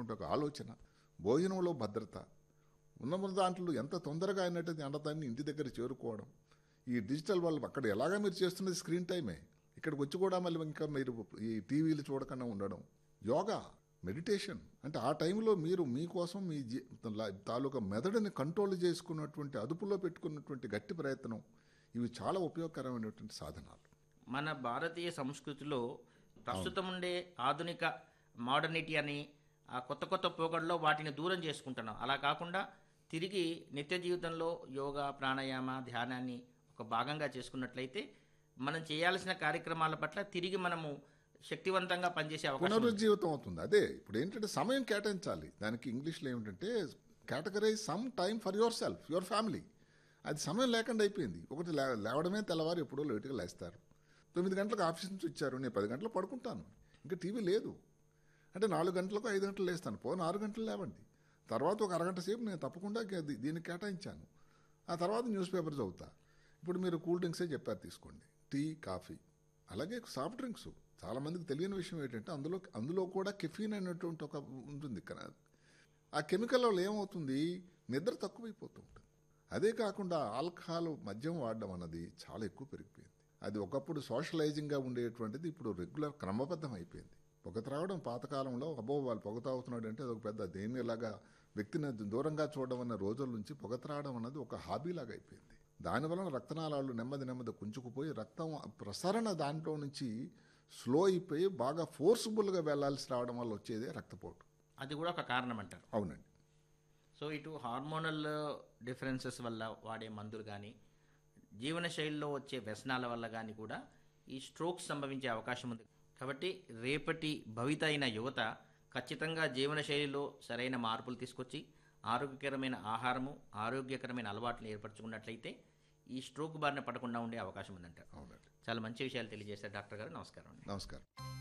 అనేటువంటి ఒక ఆలోచన భోజనంలో భద్రత ఉన్న దాంట్లో ఎంత తొందరగా అయినట్టు అండదాన్ని ఇంటి దగ్గర చేరుకోవడం ఈ డిజిటల్ వాళ్ళు అక్కడ ఎలాగా మీరు చేస్తున్నది స్క్రీన్ టైమే ఇక్కడికి వచ్చి కూడా మళ్ళీ ఇంకా మీరు ఈ టీవీలు చూడకుండా ఉండడం యోగా మెడిటేషన్ అంటే ఆ టైంలో మీరు మీకోసం మీ జీ- లా- తాలూకా మెదడుని కంట్రోల్ చేసుకున్నటువంటి అదుపులో పెట్టుకున్నటువంటి గట్టి ప్రయత్నం ఇవి చాలా ఉపయోగకరమైనటువంటి సాధనాలు మన భారతీయ సంస్కృతిలో ప్రస్తుతం ఉండే ఆధునిక మోడర్నిటీ అని ఆ కొత్త కొత్త పోకడలో వాటిని దూరం చేసుకుంటున్నాం అలా కాకుండా తిరిగి నిత్య జీవితంలో యోగా ప్రాణాయామ ధ్యానాన్ని ఒక భాగంగా చేసుకున్నట్లయితే మనం చేయాల్సిన కార్యక్రమాల పట్ల తిరిగి మనము శక్తివంతంగా పనిచేసే అవకాశం ఉంది. పునరుజ్జీవితం అవుతుంది అదే ఇప్పుడు ఏంటంటే సమయం కేటాయించాలి దానికి ఇంగ్లీష్లో ఏమిటంటే categorize some time for yourself your family అది సమయం లేకుండా అయిపోయింది ఒకటి లే- లేవడమే తెల్లవారు ఎప్పుడో లేటుగా లేస్తారు తొమ్మిది గంటలకు ఆఫీస్ నుంచి వచ్చారు నేను పది గంటలకు పడుకుంటాను ఇంకా టీవీ లేదు అంటే నాలుగు గంటలకు ఐదు గంటలు లేస్తాను పోను ఆరు గంటలు లేవండి తర్వాత ఒక అరగంట సేపు నేను తప్పకుండా గే- దీ- దీనికి కేటాయించాను ఆ తర్వాత న్యూస్ పేపర్ చదువుతా ఇప్పుడు మీరు కూల్ డ్రింక్సే చెప్పారు తీసుకోండి టీ కాఫీ అలాగే సాఫ్ట్ డ్రింక్స్ చాలా మందికి తెలియని విషయం ఏంటంటే అందులో అందులో కూడా కెఫీన్ అనేటువంటి ఒక ఉంటుంది కదా ఆ కెమికల్ వల్ల ఏమవుతుంది నిద్ర తక్కువైపోతూ ఉంటుంది అదే కాకుండా ఆల్కహాల్ మద్యం వాడడం అన్నది చాలా ఎక్కువ పెరిగిపోయింది అది ఒకప్పుడు సోషలైజింగ్గా ఉండేటువంటిది ఇప్పుడు రెగ్యులర్ క్రమబద్ధం అయిపోయింది పొగ త్రాగడం పాతకాలంలో అబ్బో వాళ్ళు పొగ తాగుతున్నాడు అంటే అదొక పెద్ద దేనిలాగా వ్యక్తిని దూరంగా చూడడం అన్న రోజుల నుంచి పొగ త్రాగడం అన్నది ఒక హాబీలాగా అయిపోయింది దానివలన రక్తనాళాలు నెమ్మది నెమ్మది కుంచుకుపోయి రక్తం ప్రసరణ దాంట్లో నుంచి స్లో అయిపోయి బాగా ఫోర్స్ఫుల్గా వెళ్లాల్సి రావడం వల్ల వచ్చేదే రక్తపోటు అది కూడా ఒక కారణం అంటారు అవునండి సో ఇటు హార్మోనల్ డిఫరెన్సెస్ వల్ల వాడే మందులు కానీ జీవనశైలిలో వచ్చే వ్యసనాల వల్ల కానీ కూడా ఈ స్ట్రోక్స్ సంభవించే అవకాశం ఉంది కాబట్టి రేపటి భవిత అయిన యువత ఖచ్చితంగా జీవనశైలిలో సరైన మార్పులు తీసుకొచ్చి ఆరోగ్యకరమైన ఆహారము ఆరోగ్యకరమైన అలవాట్లు ఏర్పరచుకున్నట్లయితే ఈ స్ట్రోక్ బారిన పడకుండా ఉండే అవకాశం ఉందంటారు అవునండి చాలా మంచి విషయాలు తెలియజేశారు డాక్టర్ గారు నమస్కారం అండి నమస్కారం